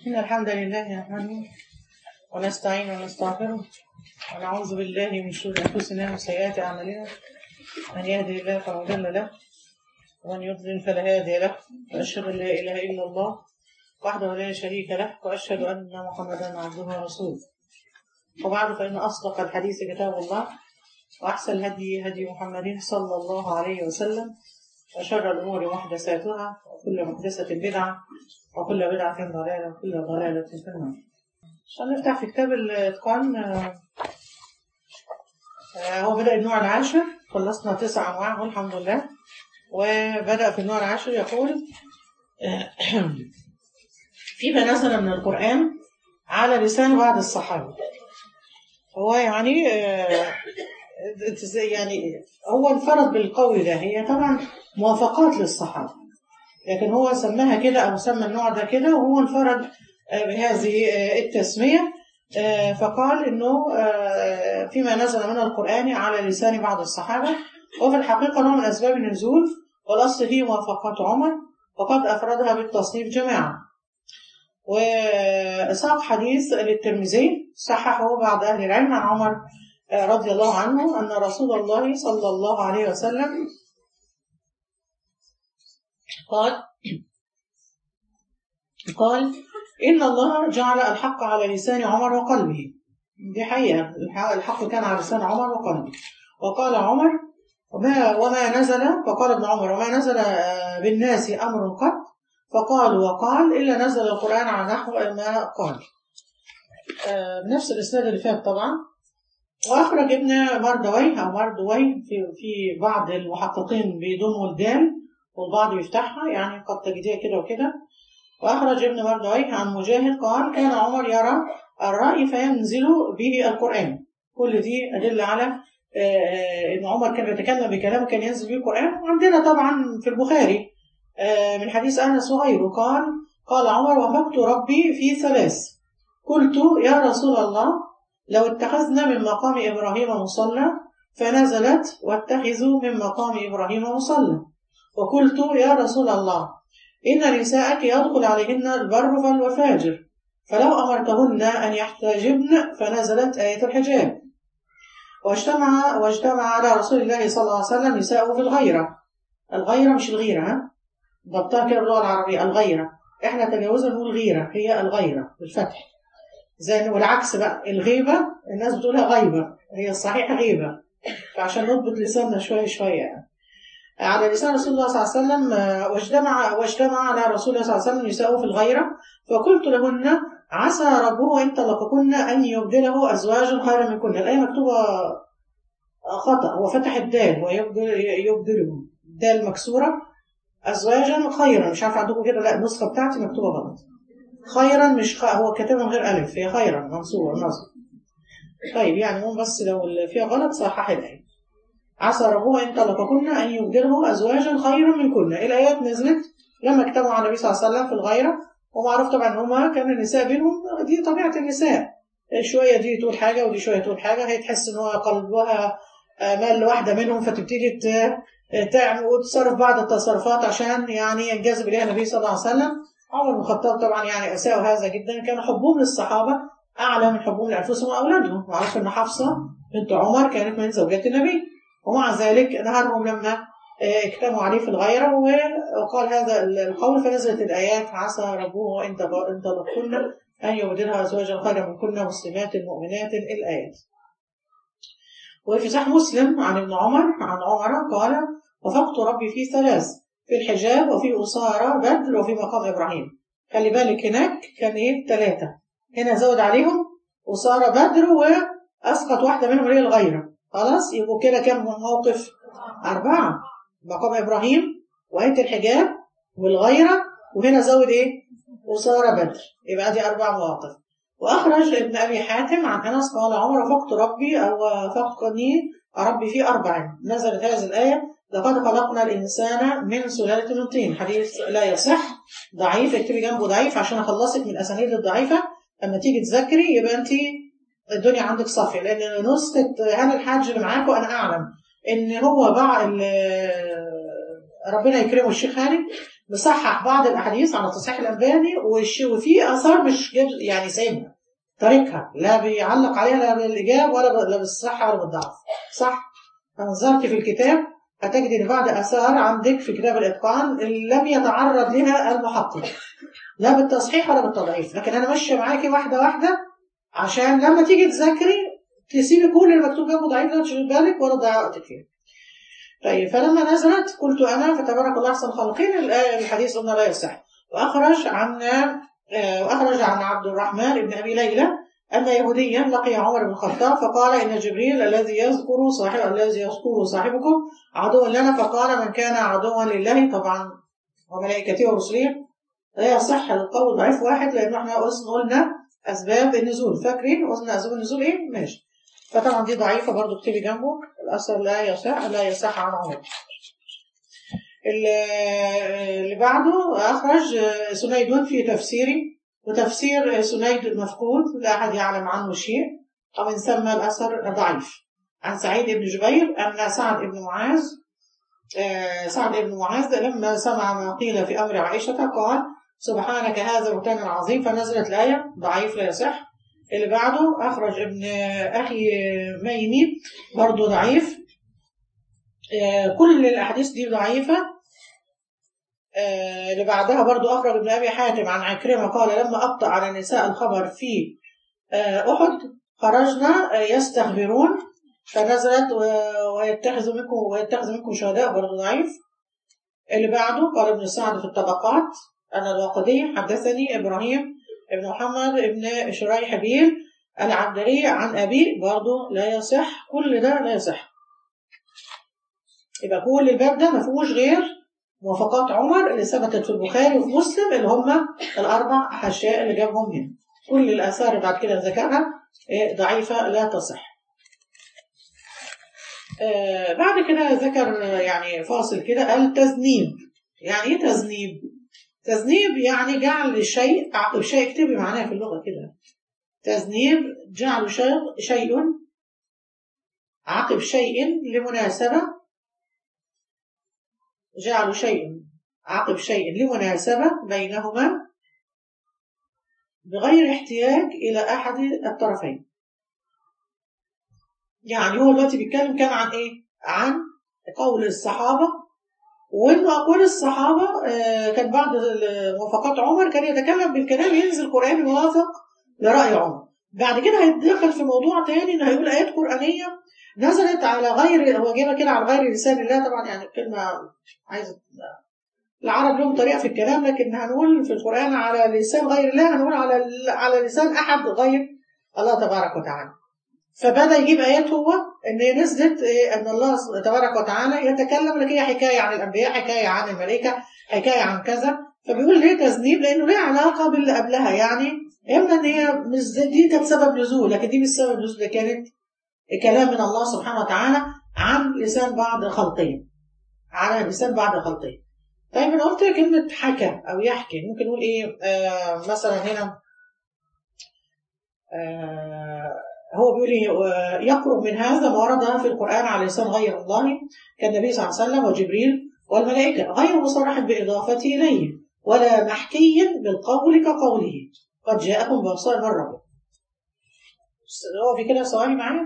إن الحمد لله نحمده ونستعين ونستغفره ونعوذ بالله من شرور أنفسنا وسيئات أعمالنا من يهدي الله فلا مضل له ومن يضلل فلا هادي له وأشهد أن لا إله إلا الله وحده لا شريك له وأشهد أن محمدا عبده ورسوله وبعد فإن أصدق الحديث كتاب الله وأحسن الهدي هدي محمد صلى الله عليه وسلم وشر الأمور محدثاتها وكل محدثة بدعة وكل بدعة ضلالة وكل ضلالة في النار. عشان نفتح في كتاب الإتقان آه، آه، هو بدأ النوع العاشر خلصنا تسع أنواع أهو الحمد لله وبدأ في النوع العاشر يقول آه، فيما نزل من القرآن على لسان بعض الصحابة هو يعني آه، يعني هو انفرد بالقول ده هي طبعا موافقات للصحابة لكن هو سماها كده أو سمى النوع ده كده وهو انفرد آه، بهذه آه، التسمية آه، فقال إنه آه، فيما نزل من القرآن على لسان بعض الصحابة وفي الحقيقة نوع من أسباب النزول والأصل فيه موافقات عمر وقد أفردها بالتصنيف جماعة وساق حديث للترمذي صححه بعض أهل العلم عن عمر آه، رضي الله عنه أن رسول الله صلى الله عليه وسلم قال قال إن الله جعل الحق على لسان عمر وقلبه دي حقيقة الح- الحق كان على لسان عمر وقلبه وقال عمر وما, وما نزل فقال ابن عمر وما نزل آه، بالناس أمر قط فقالوا وقال إلا نزل القرآن على نحو ما قال آه، بنفس الإسناد اللي فات طبعا وأخرج ابن مردويه أو مردويه في, في بعض المحققين بيضموا الدال والبعض يفتحها يعني قد تجديها كده وكده وأخرج ابن مردويه عن مجاهد قال كان عمر يرى الرأي فينزل به القرآن كل دي أدلة على آه، آه، إن عمر كان يتكلم بكلام كان ينزل به القرآن وعندنا طبعا في البخاري آه، من حديث أنس وغيره قال قال عمر وفقت ربي في ثلاث قلت يا رسول الله لو اتخذنا من مقام إبراهيم مصلى فنزلت واتخذوا من مقام إبراهيم مصلى وقلت يا رسول الله إن نساءك يدخل عليهن البر والفاجر فلو أمرتهن أن يحتجبن فنزلت آية الحجاب واجتمع واجتمع على رسول الله صلى الله عليه وسلم نساءه في الغيرة الغيرة مش الغيرة ها ضبطها كده باللغة العربية الغيرة احنا تجاوزنا نقول غيرة هي الغيرة بالفتح زي والعكس بقى الغيبة الناس بتقولها غيبة هي الصحيحة غيبة فعشان نضبط لساننا شوية شوية يعني. على لسان رسول الله صلى الله عليه وسلم آه، واجتمع واجتمع على رسول الله صلى الله عليه وسلم نساءه في الغيرة فقلت لهن عسى ربه إن طلقكن أن يبدله أزواجا خيرا منكن الآية مكتوبة آه، خطأ هو فتح الدال ويبدل يبدله الدال مكسورة أزواجا خيرا مش عارف عندكم كده لا النسخة بتاعتي مكتوبة غلط خيرا مش خ... هو كاتبها من غير ألف هي خيرا منصوبة نصب طيب يعني مو بس لو اللي فيها غلط صحح الآية عسى ربه إن طلقكن أن يبدله أزواجا خيرا منكن الآيات نزلت لما اجتمعوا على النبي صلى الله عليه وسلم في الغيرة ومعروف طبعا ان هما كان النساء بينهم دي طبيعة النساء شوية دي تقول حاجة ودي شوية تقول حاجة هي تحس ان هو قلبها آه، مال لواحدة منهم فتبتدي ت- تعمل وتصرف بعض التصرفات عشان يعني ينجذب إليها النبي صلى الله عليه وسلم عمر بن الخطاب طبعا يعني أساءوا هذا جدا كان حبهم للصحابة أعلى من حبهم لأنفسهم وأولادهم معروف أن حفصة بنت عمر كانت من زوجات النبي ومع ذلك نهرهم لما آه، اجتمعوا عليه في الغيرة وقال هذا القول فنزلت الآيات عسى ربه إن تب- إن طلقكن أن يبدلها أزواجا خيرا منكن مسلمات مؤمنات الآيات وفي صحيح مسلم عن ابن عمر عن عمر قال وفقت ربي في ثلاث في الحجاب وفي أسارة بدر وفي مقام إبراهيم خلي بالك هناك كان إيه ثلاثة هنا زود عليهم أسارة بدر وأسقط واحدة منهم اللي هي الغيرة خلاص يبقوا كده كام موقف أربعة مقام إبراهيم وآية الحجاب والغيرة وهنا زود إيه أسارة بدر يبقى دي أربع مواقف وأخرج ابن أبي حاتم عن أنس قال عمر وفقت ربي أو وفقني ربي في أربع نزلت هذه الآية لقد خلقنا الإنسان من سلالة من طين حديث لا يصح ضعيف اكتبي جنبه ضعيف عشان أخلصك من الأسانيد الضعيفة لما تيجي تذاكري يبقى أنت الدنيا عندك صافية لأن نسخة هنا الحاج اللي معاكم أنا أعلم إن هو بعض ربنا يكرمه الشيخ هاني مصحح بعض الاحاديث على تصحيح الالباني وش- وفي اثار مش جاب يعني سايبها تاركها لا بيعلق عليها لا بالاجاب ولا ب- لا بالصحه ولا بالضعف صح نظرت في الكتاب هتجد ان بعض اثار عندك في كتاب الاتقان لم يتعرض لها المحقق لا بالتصحيح ولا بالتضعيف لكن انا ماشيه معاكي واحده واحده عشان لما تيجي تذاكري تسيبي كل المكتوب جنبه ضعيف لا تشغلي بالك ولا تضيعي وقتك فيه طيب فلما نزلت قلت انا فتبارك الله احسن الخالقين الآية الحديث قلنا لا يصح واخرج عن آه، واخرج عن عبد الرحمن بن ابي ليلى ان يهوديا لقي عمر بن الخطاب فقال ان جبريل الذي يذكر صاحب الذي يذكره صاحبكم عدو لنا فقال من كان عدوا لله طبعا وملائكته ورسله لا يصح القول ضعيف واحد لان احنا أصلا قلنا اسباب النزول فاكرين قلنا اسباب النزول ايه ماشي فطبعا دي ضعيفه برضو اكتبي جنبه الاثر لا يصح لا يصح عن عمر اللي اللي بعده اخرج سنيد في تفسيره وتفسير سنيد مفقود لا احد يعلم عنه شيء ومن ثم الاثر ضعيف عن سعيد بن جبير ان سعد بن معاذ آه، سعد بن معاذ لما سمع ما قيل في امر عائشه قال سبحانك هذا بهتان عظيم فنزلت الايه ضعيف لا يصح اللي بعده اخرج ابن اخي ميمي برضه ضعيف آه، كل الاحاديث دي ضعيفه آه، اللي بعدها برضو أخرج ابن أبي حاتم عن عكرمة قال لما أبطأ على نساء الخبر في آه، أحد خرجنا آه، يستخبرون فنزلت و- ويتخذ منكم ويتخذ منكم شهداء برضو ضعيف اللي بعده قال ابن سعد في الطبقات أنا الواقدي حدثني إبراهيم ابن محمد ابن شريحبيل العبدري عن أبي برضو لا يصح كل ده لا يصح يبقى كل الباب ده ما فيهوش غير موافقات عمر اللي ثبتت في البخاري وفي مسلم اللي هم الاربع حاشياء اللي جابهم هنا كل الاثار اللي بعد كده ذكرها إيه، ضعيفه لا تصح آه، بعد كده ذكر آه، يعني فاصل كده التذنيب يعني ايه تذنيب تذنيب يعني جعل الشيء عقب شيء اكتبي معناها في اللغه كده تذنيب جعل شيء شيء عقب شيء لمناسبه جعل شيء عقب شيء لمناسبة بينهما بغير احتياج إلى أحد الطرفين يعني هو دلوقتي بيتكلم كان عن إيه؟ عن قول الصحابة وإن أقوال الصحابة آه، كان بعد موافقات عمر كان يتكلم بالكلام ينزل قرآن يوافق لرأي عمر بعد كده هيتدخل في موضوع تاني إنه هيقول آيات قرآنية نزلت على غير هو جايبها كده على غير لسان الله طبعا يعني كلمة عايزة العرب لهم طريقة في الكلام لكن هنقول في القرآن على لسان غير الله هنقول على على لسان أحد غير الله تبارك وتعالى فبدأ يجيب آيات هو إن هي نزلت إيه، أن الله تبارك وتعالى يتكلم لك هي حكاية عن الأنبياء حكاية عن الملائكة حكاية عن كذا فبيقول ليه تذنيب لأنه ليه علاقة باللي قبلها يعني إما إن هي مش زي- دي كانت سبب نزول لكن دي مش سبب نزول ده كانت كلام من الله سبحانه وتعالى عن لسان بعض خلقين على لسان بعض خلقين طيب انا قلت كلمة حكى أو يحكي ممكن نقول إيه آه مثلا هنا آه هو بيقول إيه آه، يقرب من هذا ما ورد في القرآن على لسان غير الله كالنبي صلى الله عليه وسلم وجبريل والملائكة غير مصرح بإضافته إليه ولا محكي بالقول كقوله قد جاءكم بأبصار من ربكم هو في كده ثواني معايا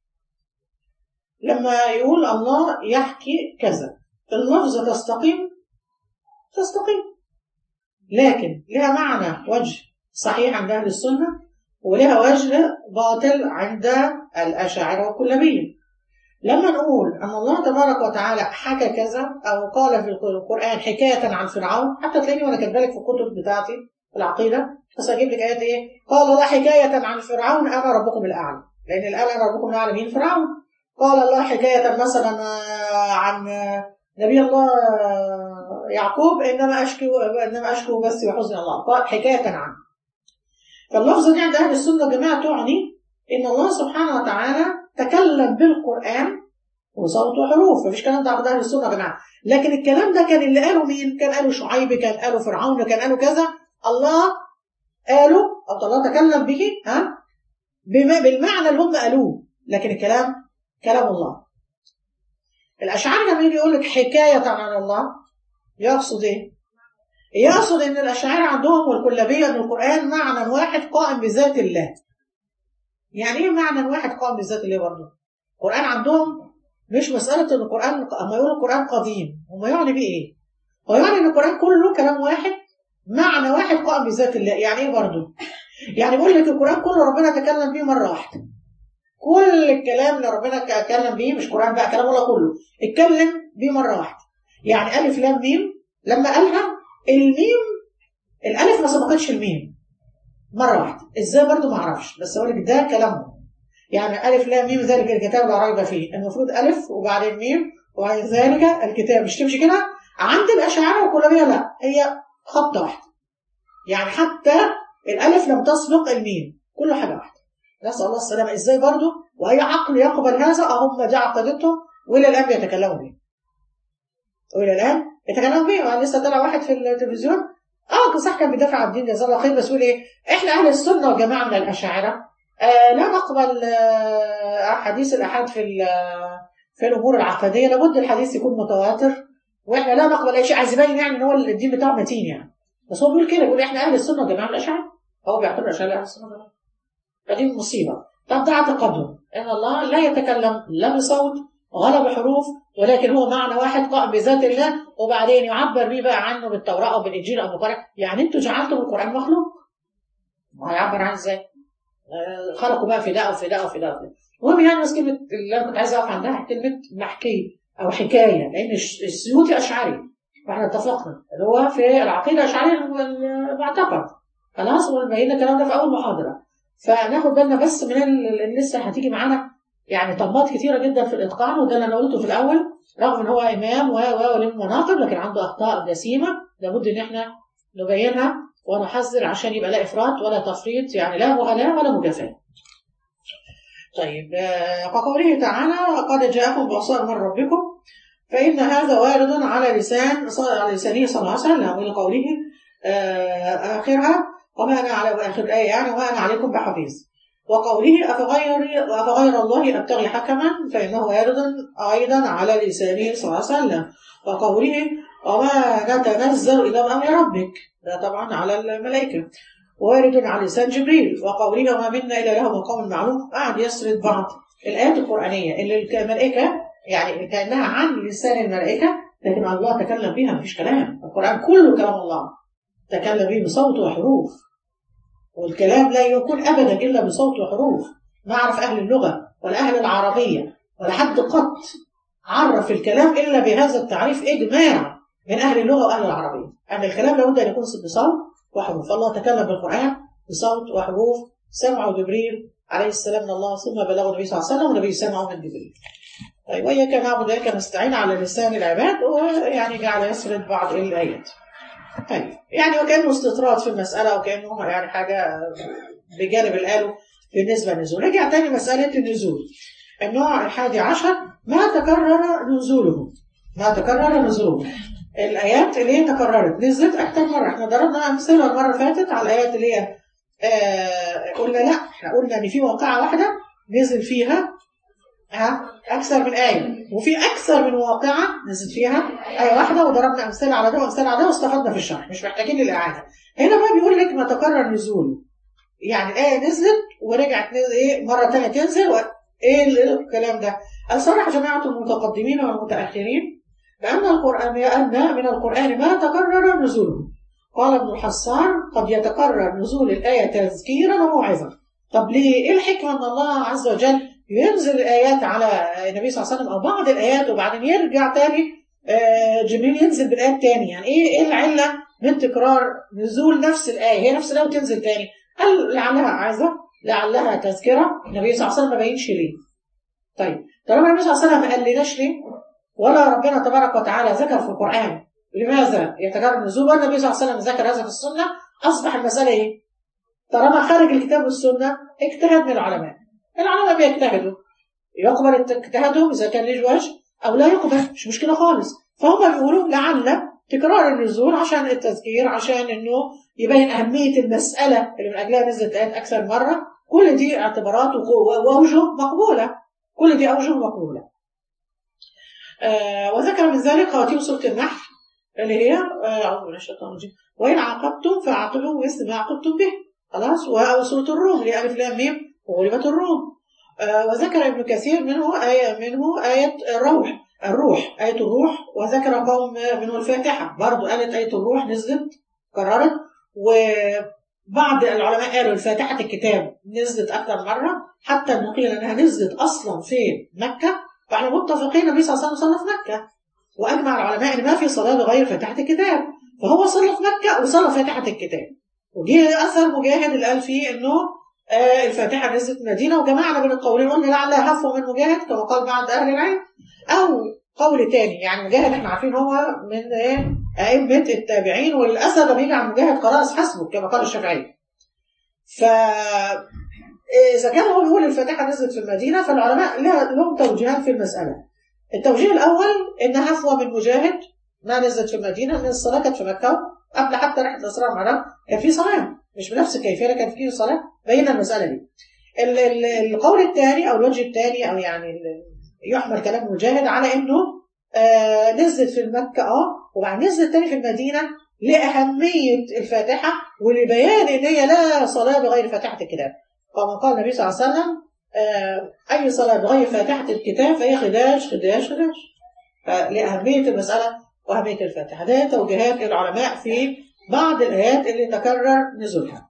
لما يقول الله يحكي كذا اللفظة تستقيم تستقيم لكن لها معنى وجه صحيح عند أهل السنة ولها وجه باطل عند الأشاعرة والكلابية لما نقول أن الله تبارك وتعالى حكى كذا أو قال في القرآن حكاية عن فرعون حتى تلاقيني وأنا كاتبه لك في الكتب بتاعتي في العقيدة بس أجيب لك آيات إيه؟ قال الله حكاية عن فرعون أنا ربكم الأعلى لأن الآن أنا ربكم الأعلى مين فرعون قال الله حكاية مثلا آه، عن آه، نبي الله آه، يعقوب إنما أشكو إنما أشكو بثي وحزن الله قال حكاية عنه فاللفظة دي عند أهل السنة والجماعة تعني إن الله سبحانه وتعالى تكلم بالقرآن وصوت وحروف مفيش كلام ده عند أهل السنة يا جماعة لكن الكلام ده كان اللي قاله مين؟ كان قاله شعيب كان قاله فرعون كان قاله كذا الله قالوا أو الله تكلم به ها بما بالمعنى اللي هم قالوه لكن الكلام كلام الله الأشعار لما يجي يقول لك حكاية عن الله يقصد إيه؟ يقصد ان الاشاعره عندهم والكلابيه ان القران معنى واحد قائم بذات الله يعني ايه معنى واحد قائم بذات الله برضه القران عندهم مش مساله ان القران اما يقولوا القران قديم هم يعني بيه ايه هو يعني ان القران كله كلام واحد معنى واحد قائم بذات الله يعني ايه برضه يعني بيقول لك القران كله ربنا تكلم بيه مره واحده كل الكلام اللي ربنا اتكلم بيه مش قران بقى كلام الله كله اتكلم بيه مره واحده يعني الف لام ميم لما قالها الميم الالف ما سبقتش الميم مره واحده ازاي برضو ما اعرفش بس اقول لك ده كلامهم يعني الف لام ميم ذلك الكتاب لا ريب فيه المفروض الف وبعدين ميم وبعدين ذلك الكتاب مش تمشي كده عند الاشاعره والكلابيه لا هي خط واحد يعني حتى الالف لم تسبق الميم كله حاجه واحده نسال الله السلامه ازاي برضو واي عقل يقبل هذا هم دي عقيدتهم والى الان بيتكلموا به والى الان يتكلموا بيه لسه طلع واحد في التلفزيون اه صح كان بيدافع عن الدين جزاه الله خير بس يقول ايه احنا اهل السنه والجماعه من الاشاعره آه لا نقبل آه حديث الاحاد في في الامور العقديه لابد الحديث يكون متواتر واحنا لا نقبل اي شيء عايز يبين يعني ان هو الدين بتاعه متين يعني بس هو بيقول كده بيقول احنا اهل السنه والجماعه من الاشاعره هو بيعتبر الاشاعره اهل السنه والجماعه فدي مصيبه طب ده اعتقادهم ان الله لا يتكلم لا بصوت ولا بحروف ولكن هو معنى واحد قائم بذات الله وبعدين يعبر بيه بقى عنه بالتوراة أو بالإنجيل أو بالقرآن يعني أنتوا جعلتم القرآن مخلوق ما هيعبر عنه إزاي؟ آه خلقوا بقى فداء وفداء وفداء المهم يعني بس كلمة اللي أنا كنت عايز أقف عندها كلمة محكي أو حكاية لأن السيوطي أشعري فإحنا اتفقنا اللي هو في العقيدة الأشعرية المعتقد خلاص وبينا الكلام ده في أول محاضرة فناخد بالنا بس من اللي لسه هتيجي معانا يعني طمات كتيره جدا في الاتقان وده اللي انا قلته في الاول رغم ان هو امام و و ولم مناقب لكن عنده اخطاء جسيمه لابد ان احنا نبينها ونحذر عشان يبقى لا افراط ولا تفريط يعني لا مغالاه ولا مجافاه. طيب كقوله تعالى قد جاءكم بصائر من ربكم فان هذا وارد على لسان على لسانه صلى الله عليه وسلم من قوله اخرها وما انا على اخر الايه يعني وما انا عليكم بحفيظ. وقوله أفغير, أفغير الله أبتغي حكما فإنه وارد أيضا على لسانه صلى الله عليه وسلم وقوله وما نتنزل إلى أمر ربك ده طبعا على الملائكة وارد على لسان جبريل وقوله وما منا إلا له مقام معلوم قاعد يسرد بعض الآيات القرآنية اللي الملائكة يعني كأنها عن لسان الملائكة لكن الله تكلم بها مفيش كلام القرآن كله كلام الله تكلم به بصوت وحروف والكلام لا يكون ابدا الا بصوت وحروف ما اعرف اهل اللغه ولا اهل العربيه ولا حد قط عرف الكلام الا بهذا التعريف اجماع من اهل اللغه واهل العربيه ان الكلام لابد ان يكون بصوت وحروف الله تكلم بالقران بصوت وحروف سمعه جبريل عليه السلام من الله ثم بلغه النبي صلى الله عليه وسلم والنبي سمعه من جبريل طيب وإياك نعبد وإياك نستعين على لسان العباد ويعني جعل يسرد بعض الآيات طيب يعني وكانه استطراد في المسألة وكأنه يعني حاجة بجانب الآله بالنسبة للنزول رجع تاني مسألة النزول النوع الحادي عشر ما تكرر نزوله ما تكرر نزوله الآيات اللي هي تكررت نزلت أكتر مرة احنا ضربنا أمثلة المرة اللي فاتت على الآيات اللي هي آه قلنا لا احنا قلنا إن في واقعة واحدة نزل فيها ها أكثر من آية وفي أكثر من واقعة نزلت فيها آية واحدة وضربنا أمثلة على ده وأمثلة على ده واستفدنا في الشرح مش محتاجين للإعادة هنا بقى بيقول لك ما تكرر نزوله يعني الآية نزلت ورجعت نزل إيه مرة ثانية تنزل و... إيه الكلام ده؟ الصراحة جماعة المتقدمين والمتأخرين لأن القرآن أن من القرآن ما تكرر نزوله قال ابن الحصان قد يتكرر نزول الآية تذكيرا وموعظة طب ليه؟ إيه الحكمة أن الله عز وجل ينزل الآيات على النبي صلى الله عليه وسلم أو بعض الآيات وبعدين يرجع تاني جبريل ينزل بالآيات تاني يعني إيه إيه العلة من تكرار نزول نفس الآية هي نفس الآية وتنزل تاني قال لعلها عايزة لعلها تذكرة النبي صلى الله عليه وسلم ما بينش ليه طيب طالما النبي صلى الله عليه وسلم ما قالناش ليه ولا ربنا تبارك وتعالى ذكر في القرآن لماذا يتكرر النزول والنبي صلى الله عليه وسلم ذكر هذا في السنة أصبح المسألة إيه؟ طالما خارج الكتاب والسنة اجتهاد من العلماء العلماء بيجتهدوا يقبل اجتهادهم إذا كان ليه وجه أو لا يقبل مش مشكلة خالص فهم بيقولوا لعل تكرار النزول عشان التذكير عشان إنه يبين أهمية المسألة اللي من أجلها نزلت آيات أكثر مرة كل دي اعتبارات وأوجه مقبولة كل دي أوجه مقبولة آه وذكر من ذلك خواتيم سورة النحل اللي هي أعوذ بالله الشيطان الرجيم وإن عاقبتم فعاقبوا مثل ما عاقبتم به خلاص وسورة الروم اللي ألف لام ميم وغلبت الروم آه وذكر ابن كثير منه آية منه آية الروح الروح آية الروح وذكر قوم منه الفاتحة برضو قالت آية الروح نزلت قررت وبعض العلماء قالوا الفاتحة الكتاب نزلت أكثر مرة حتى إنه قيل إنها نزلت أصلا في مكة فإحنا متفقين النبي صلى الله عليه وسلم صلى في مكة وأجمع العلماء إن ما في صلاة بغير فاتحة الكتاب فهو صلى في مكة وصلى فاتحة الكتاب وجه أثر مجاهد اللي قال فيه إنه آه الفاتحة نزلت المدينة وجمعنا بين القولين قلنا لعلها هفوة من مجاهد كما قال بعض أهل العلم أو قول تاني يعني مجاهد احنا عارفين هو من ايه أئمة التابعين والأسد لما يجي عن مجاهد خلاص حسبه كما قال الشافعي ف إذا كان هو بيقول الفاتحة نزلت في المدينة فالعلماء لهم توجيهات في المسألة التوجيه الأول إن هفوة من مجاهد ما نزلت في المدينة من الصلاة كانت في مكة قبل حتى رحلة الإسراء والمعراج كان في صلاة مش بنفس الكيفية كان في صلاة بينا المسألة دي القول الثاني أو الوجه الثاني أو يعني يحمل كلام مجاهد على إنه آه نزلت في مكة اه وبعد نزلت تاني في المدينة لأهمية الفاتحة ولبيان إن هي لا صلاة بغير فاتحة الكتاب كما قال النبي صلى الله عليه وسلم آه أي صلاة بغير فاتحة الكتاب فهي خداش خداش خداش فلأهمية المسألة وأهمية الفاتحة ده توجيهات العلماء في بعض الآيات اللي تكرر نزولها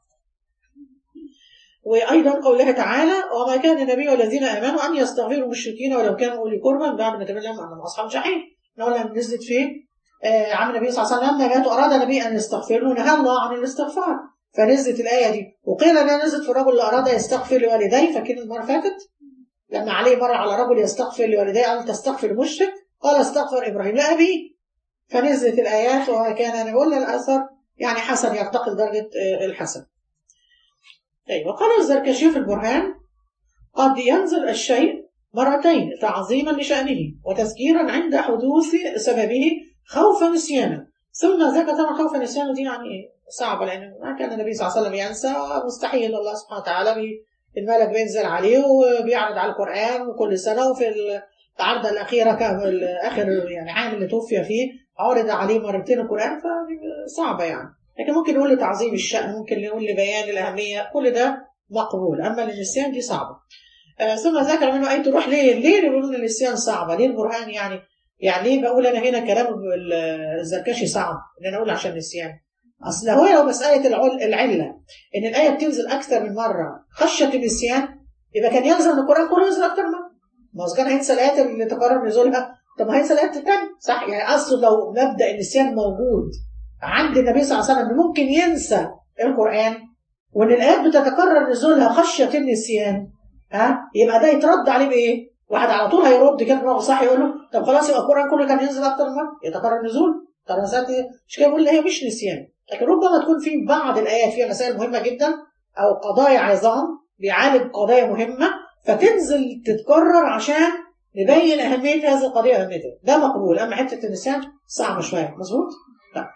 وأيضا قوله تعالى وما كان النبي والذين آمنوا أن يستغفروا المشركين ولو كانوا أولي قربى من بعد ما تبين لهم أنهم أصحاب جحيم لما نزلت في آه عن النبي صلى الله عليه وسلم لما جاءت أراد النبي أن يستغفر له نهى الله عن الاستغفار فنزلت الآية دي وقيل أنها نزلت في الرجل اللي أراد يستغفر لوالديه فاكرين المرة فاتت لما عليه مر على رجل يستغفر لوالديه قال تستغفر مشرك قال استغفر إبراهيم لأبيه فنزلت الآيات وكان نقول الأثر يعني حسن يرتقي درجة الحسن أيوة قال الزركشي في البرهان قد ينزل الشيء مرتين تعظيما لشأنه وتذكيرا عند حدوث سببه خوفا نسيانا ثم ذاك طبعا خوفا نسيانا دي يعني صعبة لأن ما كان النبي صلى الله عليه وسلم ينسى مستحيل الله سبحانه وتعالى الملك بينزل عليه وبيعرض على القرآن وكل سنة وفي العرضة الأخيرة آخر يعني عام اللي توفي فيه عرض عليه مرتين القرآن فصعبة يعني لكن ممكن نقول لتعظيم الشأن ممكن نقول لبيان الأهمية كل ده مقبول أما النسيان دي صعبة آه ثم ذكر منه آية الروح ليه ليه بيقولون النسيان صعبة ليه البرهان يعني يعني ليه بقول أنا هنا كلام الزركشي صعب إن أنا أقول عشان النسيان أصل هو لو مسألة العلة إن الآية بتنزل أكثر من مرة خشية النسيان يبقى كان يلزم ان القرآن كله ينزل أكثر من مرة ما هو كان هينسى الآيات اللي تقرر نزولها طب ما هينسى الآيات الثانية صح يعني أصل لو مبدأ النسيان موجود عند النبي صلى الله عليه وسلم ممكن ينسى القرآن وإن الآيات بتتكرر نزولها خشية النسيان ها يبقى ده يترد عليه بإيه؟ واحد على طول هيرد كده دماغه صح يقول له طب خلاص يبقى القرآن كله كان ينزل أكتر من مرة يتكرر نزول طب مش كده بيقول هي مش نسيان لكن ربما تكون في بعض الآيات فيها مسائل مهمة جدا أو قضايا عظام بيعالج قضايا مهمة فتنزل تتكرر عشان نبين أهمية هذه القضية أهميتها ده مقبول أما حتة النسيان صعبة شوية مظبوط؟ لا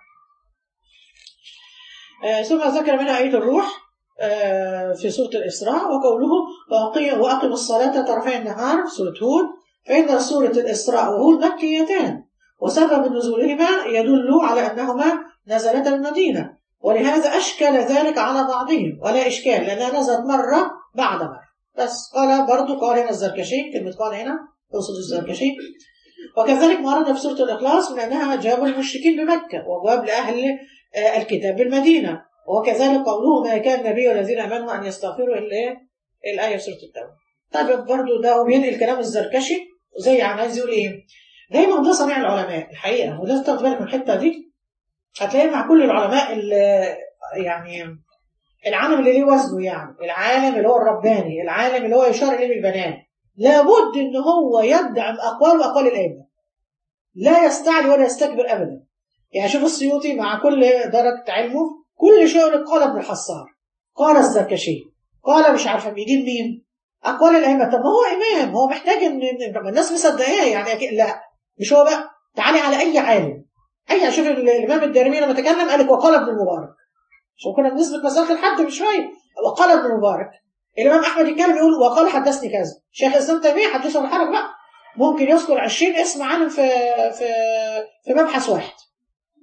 آه ثم ذكر منها آية الروح آه في سورة الإسراء وقوله وأقم الصلاة طرفي النهار سورة هود فإن سورة الإسراء وهود مكيتان وسبب نزولهما يدل على أنهما نزلتا المدينة ولهذا أشكل ذلك على بعضهم ولا إشكال لأنها نزلت مرة بعد مرة بس قال برضو قال هنا الزركشي كلمة قال هنا تقصد الزركشي وكذلك ما ورد في سورة الإخلاص من أنها جاب المشركين بمكة وجاب لأهل الكتاب بالمدينة وكذلك قوله ما كان النبي والذين آمنوا أن يستغفروا إلا الآية في سورة التوبة طيب برضو ده بينقل كلام الزركشي وزي عايز يقول إيه دايما ده صنيع العلماء الحقيقة وده تاخد بالك من الحتة دي هتلاقي مع كل العلماء اللي يعني العالم اللي ليه وزنه يعني العالم اللي هو الرباني العالم اللي هو يشار اليه بالبنان لابد ان هو يدعم اقوال واقوال الائمه لا يستعلي ولا يستكبر ابدا يعني شوف السيوطي مع كل درجه علمه كل شيء يقول قال ابن الحصار قال الزركشي قال مش عارفه بيدين مين اقوال الائمه طب ما هو امام هو محتاج ان الناس مصدقاه يعني لا مش هو بقى تعالي على اي عالم اي شوف الامام الدارمي لما تكلم قال لك وقال ابن المبارك عشان كنا بنثبت مسألة الحد من شوية وقال ابن المبارك الإمام أحمد يتكلم يقول وقال حدثني كذا شيخ الإسلام تيمية حدثه الحرج بقى ممكن يذكر 20 اسم عنه في في في مبحث واحد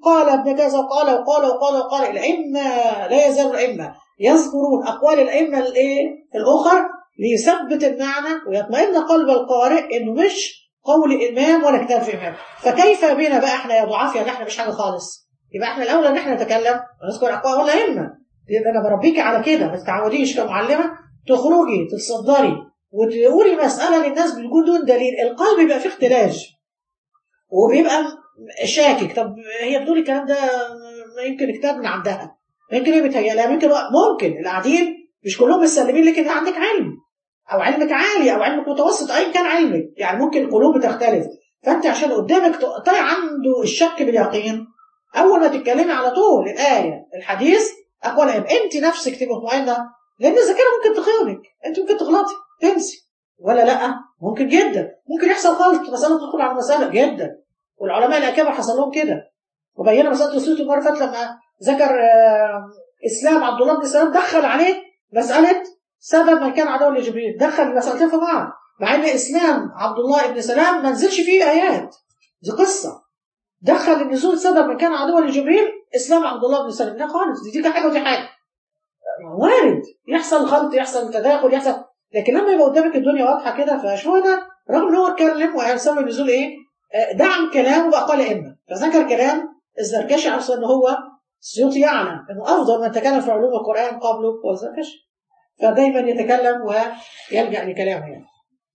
قال ابن كذا وقال وقال وقال وقال الأئمة لا يزال الأئمة يذكرون أقوال الأئمة الإيه الأخر ليثبت المعنى ويطمئن قلب القارئ إنه مش قول إمام ولا كتاب في إمام فكيف بنا بقى إحنا يا ضعاف يعني إحنا مش حاجة خالص يبقى إحنا الأولى إن إحنا نتكلم ونذكر أقوال الأئمة لأن أنا بربيكي على كده ما تتعوديش كمعلمة تخرجي تتصدري وتقولي مسألة للناس بدون دليل القلب بيبقى فيه اختلاج وبيبقى شاكك طب هي بتقول الكلام ده يمكن كتاب من عندها يمكن هي بتهيألها يمكن ممكن القاعدين مش كلهم مسلمين لك ان عندك علم او علمك عالي او علمك متوسط ايا كان علمك يعني ممكن القلوب بتختلف فانت عشان قدامك تقطعي عنده الشك باليقين اول ما تتكلمي على طول الايه الحديث اقوال انت نفسك تبقى مطمئنه لان الذاكره ممكن تخيبك انت ممكن تغلطي تنسي ولا لا ممكن جدا ممكن يحصل خلط مساله تدخل على مساله جدا والعلماء الاكابر حصل لهم كده وبينا مساله الصوت المره فاتت لما ذكر اسلام عبد الله بن سلام دخل عليه مساله سبب من كان عدو لجبريل دخل المسالتين في بعض مع ان اسلام عبد الله بن سلام ما نزلش فيه ايات دي قصه دخل النزول سبب من كان عدو لجبريل اسلام عبد الله بن سلام لا خالص دي, دي حاجه ودي حاجه وارد يحصل خلط يحصل تداخل يحصل لكن لما يبقى قدامك الدنيا واضحه كده فشو ده رغم ان هو اتكلم وسبب النزول ايه دعم كلامه بأقوال أئمة فذكر كلام الزركشي على ان هو السيوطي يعلم انه افضل من تكلم في علوم القران قبله هو الزركشي فدايما يتكلم ويلجا لكلامه يعني.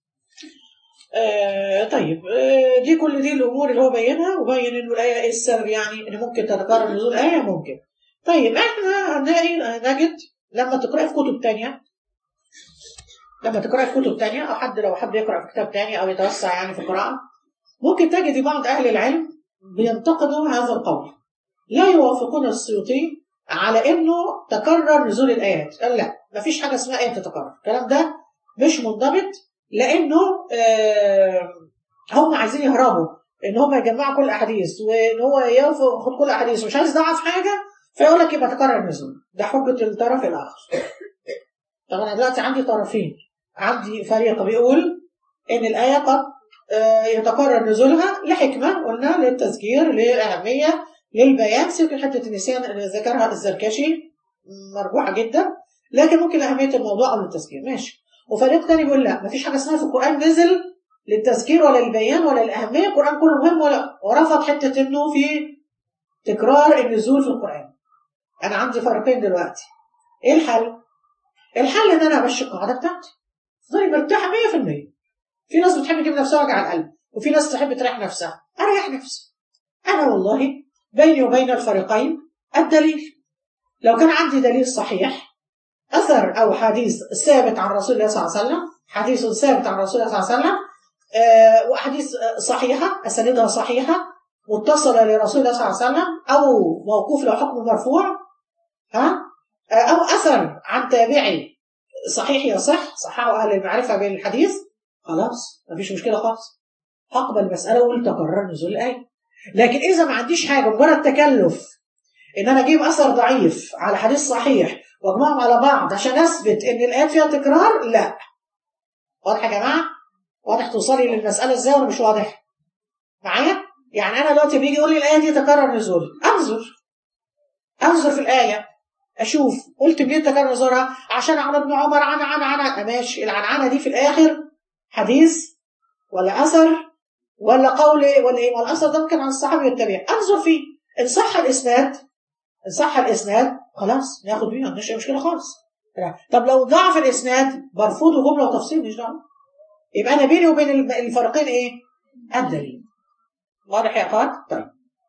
آه طيب آه دي كل دي الامور اللي هو بينها وبين انه الايه ايه السبب يعني ان ممكن تتكرر نزول الايه ممكن. طيب احنا هنلاقي نجد لما تقرأ في كتب تانية لما تقرأ في كتب تانية أو حد لو حب يقرأ في كتاب تاني أو يتوسع يعني في القراءة ممكن تجد بعض أهل العلم بينتقدوا هذا القول لا يوافقون السيوطي على انه تكرر نزول الايات قال لا مفيش حاجه اسمها ايه تتكرر الكلام ده مش منضبط لانه آه هم عايزين يهربوا ان هم يجمعوا كل الاحاديث وان هو ياخد كل الاحاديث ومش عايز يضعف حاجه فيقول لك يبقى تكرر نزول ده حجه الطرف الاخر طب انا دلوقتي عندي طرفين عندي فريق بيقول ان الايه قد آه يتكرر نزولها لحكمه قلنا للتذكير للاهميه للبيان سيمكن حته النسيان اللي ذكرها الزركشي مرجوحه جدا لكن ممكن اهميه الموضوع او للتذكير ماشي وفريق تاني بيقول لا مفيش حاجه اسمها في القران نزل للتذكير ولا للبيان ولا للاهميه القران كله مهم ولا ورفض حته انه في تكرار النزول في القران انا عندي فريقين دلوقتي ايه الحل الحل ان انا امشي القاعده بتاعتي تفضلي مرتاحه 100% في ناس بتحب تجيب نفسها وجع القلب وفي ناس تحب تريح نفسها اريح نفسي انا والله بيني وبين الفريقين الدليل لو كان عندي دليل صحيح أثر أو حديث ثابت عن رسول الله صلى الله عليه وسلم حديث ثابت عن رسول الله صلى الله عليه وسلم أه وأحاديث صحيحة أسانيدها صحيحة متصلة لرسول الله صلى الله عليه وسلم أو موقوف له حكم مرفوع ها أو أثر عن تابعي صحيح يصح صححه أهل المعرفة بالحديث خلاص مفيش مشكلة خالص هقبل المسألة وأقول تكرر نزول الآية لكن اذا ما عنديش حاجه مجرد تكلف ان انا اجيب اثر ضعيف على حديث صحيح واجمعهم على بعض عشان اثبت ان الايات فيها تكرار لا واضح يا جماعه واضح توصلي للمساله ازاي ولا مش واضح معايا يعني انا دلوقتي بيجي يقول لي الايه دي تكرر نزول انظر انظر في الايه اشوف قلت منين تكرر نزولها عشان عن ابن عمر عن عن عن ماشي العنعنه دي في الاخر حديث ولا اثر ولا قول ولا ايه والاثر ده كان عن الصحابي والتابعين انظر فيه ان صح الاسناد ان صح الاسناد خلاص ناخد بيه مش مشكله خالص طب لو ضعف الاسناد برفضه جمله وتفصيل مش دعوه يبقى انا بيني وبين الفريقين ايه؟ الدليل واضح يا اخوات؟ طيب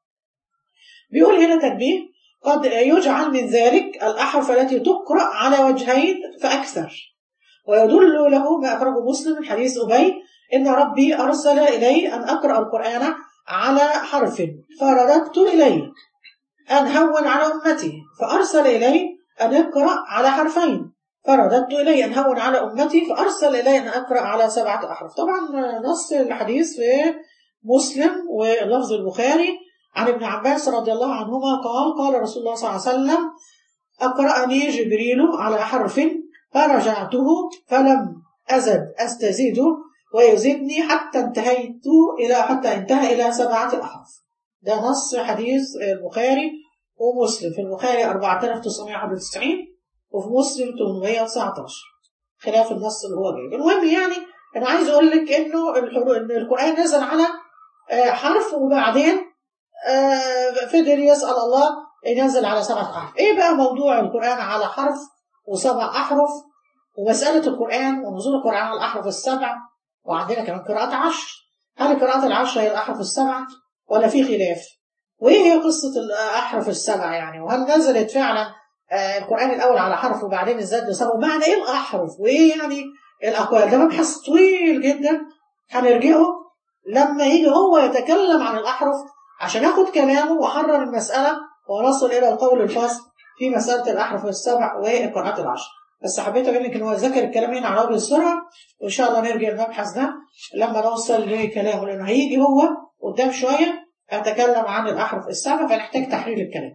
بيقول هنا تنبيه قد يجعل من ذلك الاحرف التي تقرا على وجهين فاكثر ويدل له ما اخرجه مسلم من حديث ابي إن ربي أرسل إلي أن أقرأ القرآن على حرف فرددت إليه أن هون على أمتي فأرسل إلي أن أقرأ على حرفين فرددت إلي أن هون على أمتي فأرسل إلي أن أقرأ على سبعة أحرف طبعا نص الحديث في مسلم ولفظ البخاري عن ابن عباس رضي الله عنهما قال قال رسول الله صلى الله عليه وسلم أقرأني جبريل على حرف فرجعته فلم أزد أستزيده ويزيدني حتى انتهيت إلى حتى انتهى إلى سبعة أحرف ده نص حديث البخاري ومسلم في البخاري 4991 وفي مسلم 819 خلاف النص اللي هو جايب المهم يعني انا عايز اقول لك انه الحرو- ان القران نزل على آه، حرف وبعدين آه، فضل يسال الله ينزل على سبعه احرف ايه بقى موضوع القران على حرف وسبع احرف ومساله القران ونزول القران على الاحرف السبع وعندنا كمان قراءات عشر هل قراءات العشر هي الاحرف السبعه ولا في خلاف وايه هي قصه الاحرف السبع يعني وهل نزلت فعلا آه، القران الاول على حرف وبعدين ازداد بسبب معنى ايه الاحرف وايه يعني الاقوال ده مبحث طويل جدا هنرجعه لما يجي هو يتكلم عن الاحرف عشان اخد كلامه واحرر المساله ونصل الى القول الفاصل في مساله الاحرف السبع والقراءات العشر بس حبيت اقول لك ان هو ذكر الكلام هنا على وجه السرعه وان شاء الله نرجع المبحث ده لما نوصل لكلامه لانه هيجي هو قدام شويه اتكلم عن الاحرف السبع فنحتاج تحرير الكلام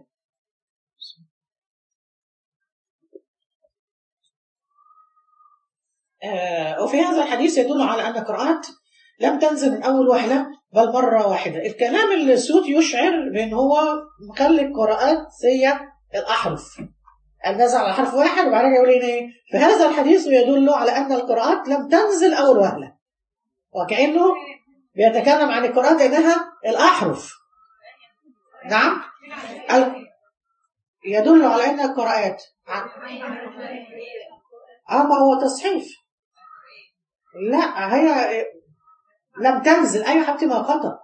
آه، وفي هذا الحديث يدل على أن القراءات لم تنزل من أول وهلة بل مرة واحدة الكلام اللي الصوت يشعر بأن هو مخلي القراءات هي الأحرف النزل على حرف واحد وبعدين يقول لنا ايه فهذا الحديث يدل على أن القراءات لم تنزل أول وهلة وكأنه بيتكلم عن القراءات إنها الأحرف نعم ال- يدل على أن القراءات اه ما هو تصحيف لا هي لم تنزل اي حبيبتي ما خطا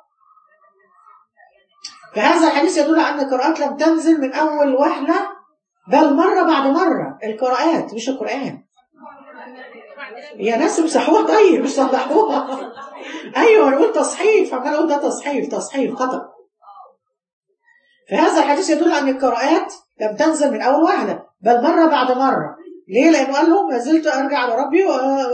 فهذا الحديث يدل على ان القراءات لم تنزل من اول وهله بل مره بعد مره القراءات مش القران يا ناس امسحوها طيب مش صلحوها ايوه نقول تصحيف عمال اقول ده تصحيف تصحيف خطا فهذا الحديث يدل على ان القراءات لم تنزل من اول وهله بل مره بعد مره ليه؟ لانه قال له ما زلت ارجع لربي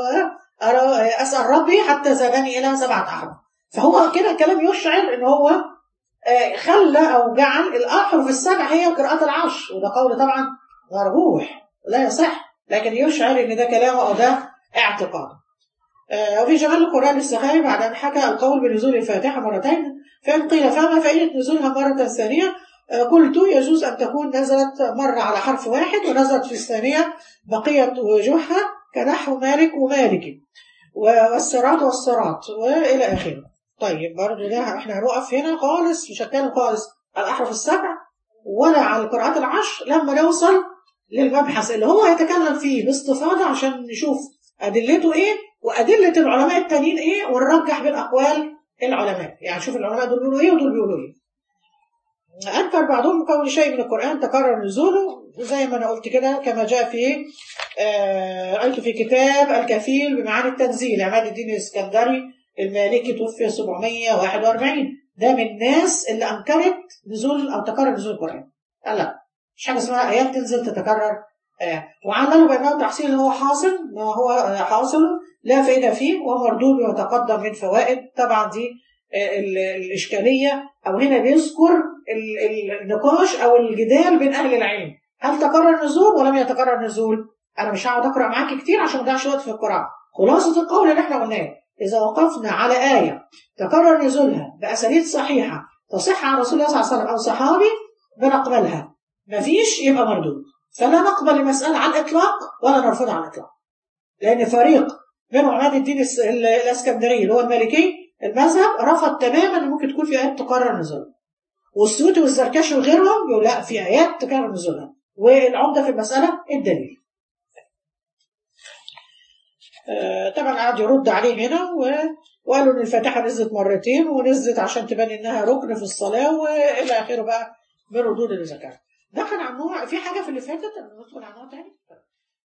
واسال ربي حتى زادني الى سبعه احرف فهو كده كلام يشعر ان هو آه، خلى او جعل الاحرف السبع هي قراءات العشر وده قول طبعا مرجوح لا يصح لكن يشعر ان ده كلامه او ده اعتقاده آه، وفي جمال القرآن السخاوي بعد أن حكى القول بنزول الفاتحة مرتين فإن قيل فما فائدة نزولها مرة ثانية آه، قلت يجوز أن تكون نزلت مرة على حرف واحد ونزلت في الثانية بقية وجوهها كنحو مالك ومالك و- والصراط والصراط وإلى آخره طيب برضه ده احنا هنقف هنا خالص مش هتكلم خالص على الأحرف السبع ولا على القراءات العشر لما نوصل للمبحث اللي هو هيتكلم فيه باستفاضة عشان نشوف أدلته إيه وأدلة العلماء التانيين إيه ونرجح بين أقوال العلماء يعني شوف العلماء دول بيقولوا إيه ودول بيقولوا إيه أنكر بعضهم قول شيء من القرآن تكرر نزوله زي ما أنا قلت كده كما جاء في آه، رأيت في كتاب الكفيل بمعاني التنزيل عماد الدين الإسكندري المالكي توفي 741 ده من الناس اللي أنكرت نزول أو تكرر نزول القرآن قال لا مش حاجة اسمها آيات تنزل تتكرر آه. وعللوا بأنه تحصيل اللي هو حاصل ما هو آه، حاصل لا فائدة فيه ومردود ويتقدم من فوائد طبعا دي آه، ال- الإشكالية أو هنا بيذكر ال- ال- النقاش أو الجدال بين أهل العلم هل تكرر نزول ولم يتكرر نزول أنا مش هقعد أقرأ معاكي كتير عشان ما أضيعش وقت في القراءة خلاصة القول اللي احنا قلناه إذا وقفنا على آية تكرر نزولها بأساليب صحيحة تصح عن رسول الله صلى الله عليه وسلم أو صحابي بنقبلها مفيش يبقى مردود فلا نقبل المسألة على الإطلاق ولا نرفضها على الإطلاق لأن فريق منهم عماد الدين الس- ال- الاسكندري اللي هو المالكي المذهب رفض تماما ان ممكن تكون في ايات تكرر نزولها والسيوطي والزركشي وغيرهم يقول لا في ايات تكرر نزولها والعمده في المساله الدليل آه، طبعا قعد يرد عليه هنا و- وقالوا ان الفاتحه نزلت مرتين ونزلت عشان تبان انها ركن في الصلاه والى اخره بقى من ردود اللي ذكرها. ده كان عن نوع في حاجه في اللي فاتت ندخل على نوع تاني